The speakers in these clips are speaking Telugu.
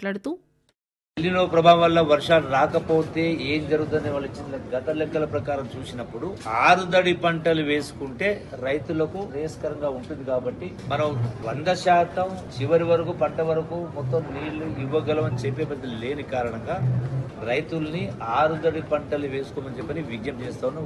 మాట్లాడుతూ ఎల్లినో ప్రభావం వల్ల వర్షాలు రాకపోతే ఏం జరుగుతుందని వాళ్ళు ఇచ్చిన గత లెక్కల ప్రకారం చూసినప్పుడు ఆరుదడి పంటలు వేసుకుంటే రైతులకు శ్రేయస్కరంగా ఉంటుంది కాబట్టి మనం వంద శాతం చివరి వరకు పంట వరకు మొత్తం నీళ్లు ఇవ్వగలమని చెప్పే పెద్ద లేని కారణంగా రైతుల్ని ఆరుదడి పంటలు వేసుకోమని చెప్పని విజ్ఞప్తి చేస్తా ఉన్నాం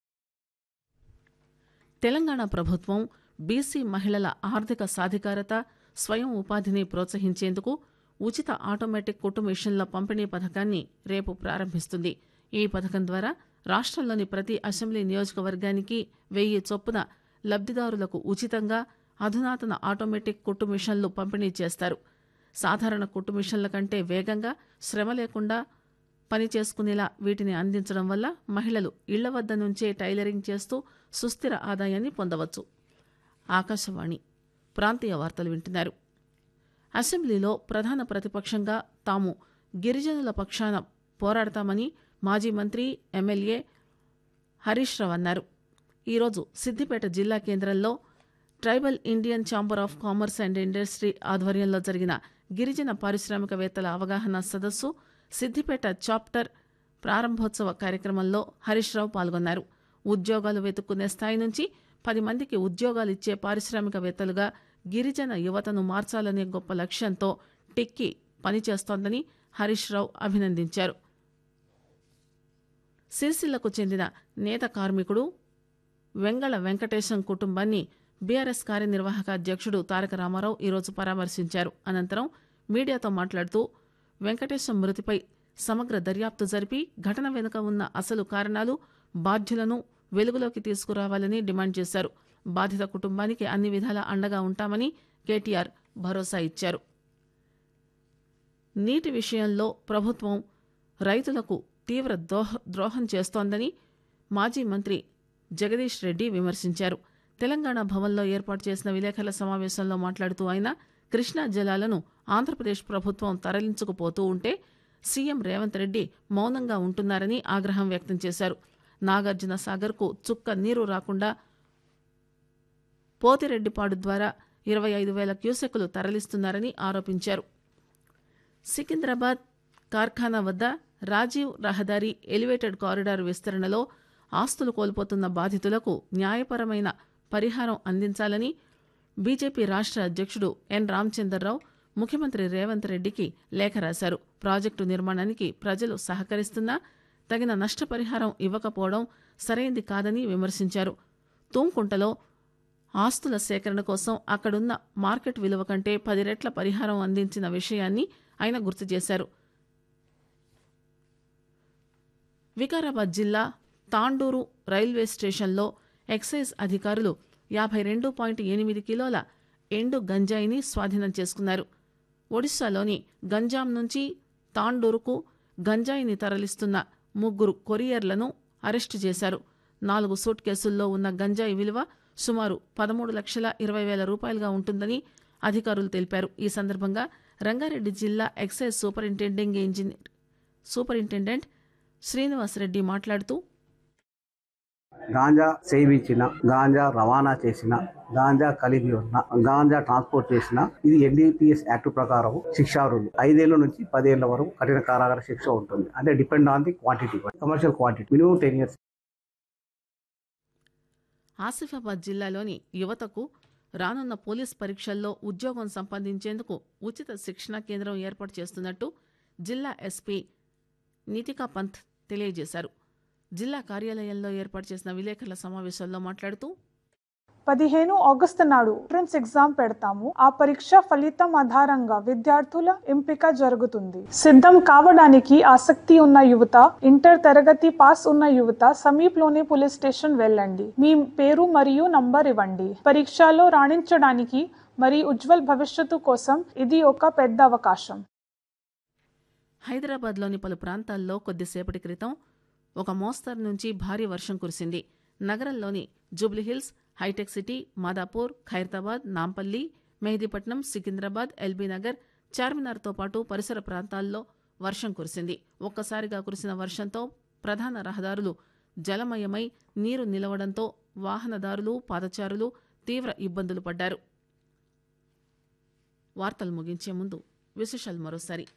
తెలంగాణ ప్రభుత్వం బీసీ మహిళల ఆర్థిక సాధికారత స్వయం ఉపాధిని ప్రోత్సహించేందుకు ఉచిత ఆటోమేటిక్ కుట్టు మిషన్ల పంపిణీ పథకాన్ని రేపు ప్రారంభిస్తుంది ఈ పథకం ద్వారా రాష్ట్రంలోని ప్రతి అసెంబ్లీ నియోజకవర్గానికి వెయ్యి చొప్పున లబ్దిదారులకు ఉచితంగా అధునాతన ఆటోమేటిక్ కుట్టు మిషన్లు పంపిణీ చేస్తారు సాధారణ కుట్టు మిషన్ల కంటే వేగంగా శ్రమ లేకుండా పని చేసుకునేలా వీటిని అందించడం వల్ల మహిళలు ఇళ్ల వద్ద నుంచే టైలరింగ్ చేస్తూ సుస్థిర ఆదాయాన్ని పొందవచ్చు ఆకాశవాణి ప్రాంతీయ వార్తలు వింటున్నారు అసెంబ్లీలో ప్రధాన ప్రతిపక్షంగా తాము గిరిజనుల పక్షాన పోరాడతామని మాజీ మంత్రి ఎమ్మెల్యే హరీష్ రావు అన్నారు ఈరోజు సిద్దిపేట జిల్లా కేంద్రంలో tribal Indian chamber of commerce and industry ఆధ్వర్యంలో జరిగిన గిరిజన పారిశ్రామికవేత్తల అవగాహన సదస్సు సిద్దిపేట చాప్టర్ ప్రారంభోత్సవ కార్యక్రమంలో హరీష్ రావు పాల్గొన్నారు ఉద్యోగాలు వెతుక్కునే స్థాయి నుంచి పది మందికి ఉద్యోగాలు ఇచ్చే పారిశ్రామికవేత్తలుగా గిరిజన యువతను మార్చాలనే గొప్ప లక్ష్యంతో టిక్కి పనిచేస్తోందని హరీష్ రావు అభినందించారు సిరిసిల్లకు చెందిన నేత కార్మికుడు వెంగళ వెంకటేశం కుటుంబాన్ని బీఆర్ఎస్ కార్యనిర్వాహక అధ్యక్షుడు తారక రామారావు ఈరోజు పరామర్శించారు అనంతరం మీడియాతో మాట్లాడుతూ వెంకటేశం మృతిపై సమగ్ర దర్యాప్తు జరిపి ఘటన వెనుక ఉన్న అసలు కారణాలు బాధ్యులను వెలుగులోకి తీసుకురావాలని డిమాండ్ చేశారు బాధిత కుటుంబానికి అన్ని విధాలా అండగా ఉంటామని కేటీఆర్ భరోసా ఇచ్చారు నీటి విషయంలో ప్రభుత్వం రైతులకు తీవ్ర దోహ ద్రోహం చేస్తోందని మాజీ మంత్రి జగదీష్ రెడ్డి విమర్శించారు తెలంగాణ భవన్లో ఏర్పాటు చేసిన విలేకరుల సమావేశంలో మాట్లాడుతూ ఆయన కృష్ణా జలాలను ఆంధ్రప్రదేశ్ ప్రభుత్వం తరలించుకుపోతూ ఉంటే సీఎం రేవంత్ రెడ్డి మౌనంగా ఉంటున్నారని ఆగ్రహం వ్యక్తం చేశారు నాగార్జున సాగర్కు చుక్క నీరు రాకుండా పోతిరెడ్డిపాడు ద్వారా ఇరవై ఐదు వేల క్యూసెక్కులు తరలిస్తున్నారని ఆరోపించారు సికింద్రాబాద్ కార్ఖానా వద్ద రాజీవ్ రహదారి ఎలివేటెడ్ కారిడార్ విస్తరణలో ఆస్తులు కోల్పోతున్న బాధితులకు న్యాయపరమైన పరిహారం అందించాలని బీజేపీ రాష్ట్ర అధ్యక్షుడు ఎన్ రామచందర్రావు ముఖ్యమంత్రి రేవంత్ రెడ్డికి లేఖ రాశారు ప్రాజెక్టు నిర్మాణానికి ప్రజలు సహకరిస్తున్నా తగిన నష్టపరిహారం ఇవ్వకపోవడం సరైంది కాదని విమర్శించారు తూంకుంటలో ఆస్తుల సేకరణ కోసం అక్కడున్న మార్కెట్ విలువ కంటే పది రెట్ల పరిహారం అందించిన విషయాన్ని ఆయన గుర్తు చేశారు వికారాబాద్ జిల్లా తాండూరు రైల్వే స్టేషన్లో ఎక్సైజ్ అధికారులు యాభై రెండు పాయింట్ ఎనిమిది కిలోల ఎండు గంజాయిని స్వాధీనం చేసుకున్నారు ఒడిశాలోని గంజాం నుంచి తాండూరుకు గంజాయిని తరలిస్తున్న ముగ్గురు కొరియర్లను అరెస్టు చేశారు నాలుగు సూట్ కేసుల్లో ఉన్న గంజాయి విలువ సుమారు పదమూడు లక్షల ఇరవై వేల రూపాయలుగా ఉంటుందని అధికారులు తెలిపారు ఈ సందర్భంగా రంగారెడ్డి జిల్లా excise superintending engineer superintendent Srinivasareddy మాట్లాడుతూ గాంజా సేవించిన గాంజా రవాణా చేసిన గాంజా కలిగి ఉన్న గాంజా ట్రాన్స్పోర్ట్ చేసిన ఇది ఎన్డీపీఎస్ యాక్ట్ ప్రకారం శిక్షారులు ఐదేళ్ల నుంచి పదేళ్ల వరకు కఠిన కారాగార శిక్ష ఉంటుంది అంటే depend on the quantity commercial quantity minimum ten years Asifabad జిల్లాలోని యువతకు రానున్న పోలీస్ పరీక్షల్లో ఉద్యోగం సంపాదించేందుకు ఉచిత శిక్షణ కేంద్రం ఏర్పాటు చేస్తున్నట్టు జిల్లా ఎస్పీ నీతికా పంత్ తెలియజేశారు జిల్లా కార్యాలయంలో ఏర్పాటు చేసిన విలేకరుల సమావేశంలో మాట్లాడుతూ పదిహేను ఆగస్టు నాడు ఎంట్రన్స్ ఎగ్జామ్ పెడతాము ఆ పరీక్ష ఫలితం ఆధారంగా విద్యార్థుల ఎంపిక జరుగుతుంది సిద్ధం కావడానికి ఆసక్తి ఉన్న యువత ఇంటర్ తరగతి పాస్ ఉన్న యువత సమీపంలోని పోలీస్ స్టేషన్ వెళ్ళండి మీ పేరు మరియు నంబర్ ఇవ్వండి పరీక్షలో రాణించడానికి మరియు ఉజ్వల్ భవిష్యత్తు కోసం ఇది ఒక పెద్ద అవకాశం హైదరాబాద్లోని పలు ప్రాంతాల్లో కొద్దిసేపటి క్రితం ఒక మోస్తరు నుంచి భారీ వర్షం కురిసింది నగరంలోని జూబ్లీహిల్స్ హైటెక్ సిటీ మాదాపూర్ ఖైరతాబాద్ నాంపల్లి మెహదీపట్నం సికింద్రాబాద్ ఎల్బీనగర్ చార్మినార్తో పాటు పరిసర ప్రాంతాల్లో వర్షం కురిసింది ఒక్కసారిగా కురిసిన వర్షంతో ప్రధాన రహదారులు జలమయమై నీరు నిలవడంతో వాహనదారులు పాదచారులు తీవ్ర ఇబ్బందులు పడ్డారు వార్తలు ముగించే ముందు విశేషాలు మరోసారి